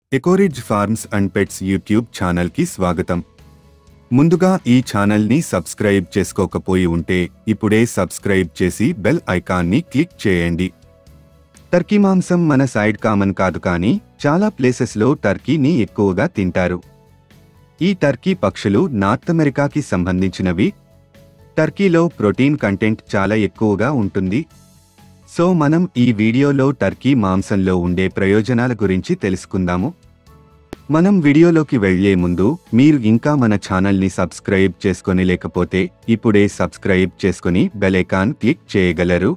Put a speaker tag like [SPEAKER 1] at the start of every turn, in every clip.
[SPEAKER 1] ఎకోరిజ్ farms and pets YouTube ఛానల్కి స్వాగతం ముందుగా ఈ ఛానల్ని సబ్స్క్రైబ్ చేసుకోకపోయి ఉంటే ఇప్పుడే సబ్స్క్రైబ్ చేసి బెల్ ఐకాన్ని క్లిక్ చేయండి టర్కీ మాంసం మన సైడ్ కామన్ కాదు కానీ చాలా ప్లేసెస్లో టర్కీని ఎక్కువగా తింటారు ఈ టర్కీ పక్షులు నార్త్ అమెరికాకి సంబంధించినవి టర్కీలో ప్రోటీన్ కంటెంట్ చాలా ఎక్కువగా ఉంటుంది సో మనం ఈ వీడియోలో టర్కీ మాంసంలో ఉండే ప్రయోజనాల గురించి తెలుసుకుందాము మనం వీడియోలోకి వెళ్లే ముందు మీరు ఇంకా మన ఛానల్ని సబ్స్క్రైబ్ చేసుకొని లేకపోతే ఇప్పుడే సబ్స్క్రైబ్ చేసుకొని బెల్ ఐకాన్ క్లిక్ చేయగలరు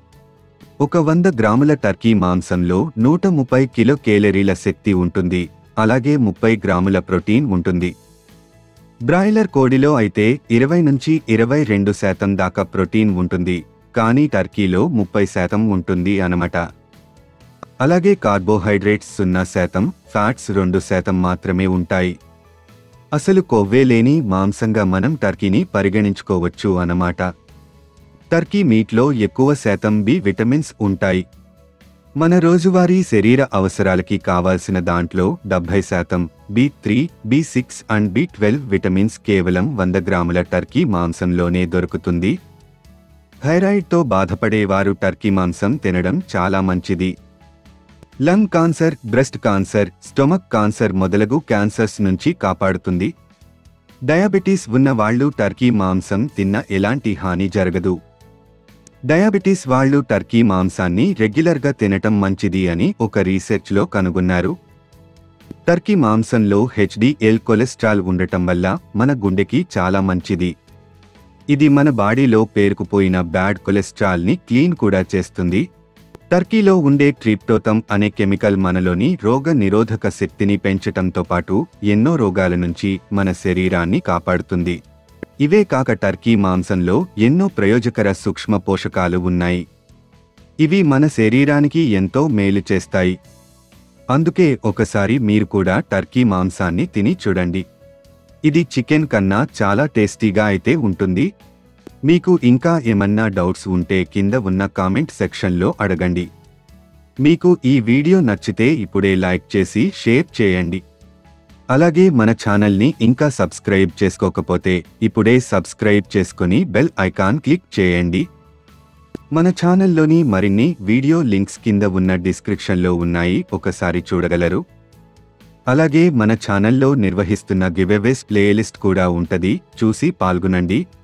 [SPEAKER 1] ఒక వంద గ్రాముల టర్కీ మాంసంలో నూట ముప్పై కిలో కేలరీల శక్తి ఉంటుంది అలాగే ముప్పై గ్రాముల ప్రోటీన్ ఉంటుంది బ్రాయిలర్ కోడిలో అయితే ఇరవై నుంచి ఇరవై రెండు శాతం దాకా ప్రోటీన్ ఉంటుంది కానీ టర్కీలో ముప్పై శాతం ఉంటుంది అనమాట అలాగే కార్బోహైడ్రేట్స్ సున్నా శాతం ఫ్యాట్స్ రెండు శాతం మాత్రమే ఉంటాయి అసలు కొవ్వే లేని మాంసంగా మనం టర్కీని పరిగణించుకోవచ్చు అన్నమాట టర్కీ మీట్లో ఎక్కువ శాతం బి విటమిన్స్ ఉంటాయి మన రోజువారీ శరీర అవసరాలకి కావాల్సిన దాంట్లో డెబ్బై శాతం B three B six and B twelve vitamins కేవలం వంద గ్రాముల టర్కీ మాంసంలోనే దొరుకుతుంది థైరాయిడ్తో బాధపడేవారు టర్కీ మాంసం తినడం చాలా మంచిది lung cancer breast cancer stomach cancer మొదలగు క్యాన్సర్స్ నుంచి కాపాడుతుంది డయాబెటీస్ ఉన్న వాళ్ళు టర్కీ మాంసం తిన్న ఎలాంటి హాని జరగదు డయాబెటీస్ వాళ్ళు టర్కీ మాంసాన్ని రెగ్యులర్గా తినటం మంచిది అని ఒక రీసెర్చ్లో కనుగొన్నారు టర్కీ మాంసంలో హెచ్డిఎల్ కొలెస్ట్రాల్ ఉండటం వల్ల మన గుండెకి చాలా మంచిది ఇది మన బాడీలో పేరుకుపోయిన బ్యాడ్ కొలెస్ట్రాల్ని క్లీన్ కూడా చేస్తుంది టర్కీలో ఉండే ట్రిప్టోతం అనే కెమికల్ మనలోని రోగ నిరోధక శక్తిని పెంచటంతో పాటు ఎన్నో రోగాల నుంచి మన శరీరాన్ని కాపాడుతుంది ఇవే కాక టర్కీ మాంసంలో ఎన్నో ప్రయోజకర సూక్ష్మ పోషకాలు ఉన్నాయి ఇవి మన శరీరానికి ఎంతో మేలు చేస్తాయి అందుకే ఒకసారి మీరు కూడా టర్కీ మాంసాన్ని తిని చూడండి ఇది చికెన్ కన్నా చాలా టేస్టీగా అయితే ఉంటుంది మీకు ఇంకా ఏమన్నా డౌట్స్ ఉంటే కింద ఉన్న కామెంట్ సెక్షన్లో అడగండి మీకు ఈ వీడియో నచ్చితే ఇప్పుడే లైక్ చేసి షేర్ చేయండి అలాగే మన ఛానల్ని ఇంకా సబ్స్క్రైబ్ చేసుకోకపోతే ఇప్పుడే సబ్స్క్రైబ్ చేసుకొని బెల్ ఐకాన్ క్లిక్ చేయండి మన ఛానల్లోని మరిన్ని వీడియో లింక్స్ కింద ఉన్న డిస్క్రిప్షన్లో ఉన్నాయి ఒకసారి చూడగలరు అలాగే మన ఛానల్లో నిర్వహిస్తున్న గివెవేస్ ప్లేలిస్ట్ కూడా ఉంటది చూసి పాల్గొనండి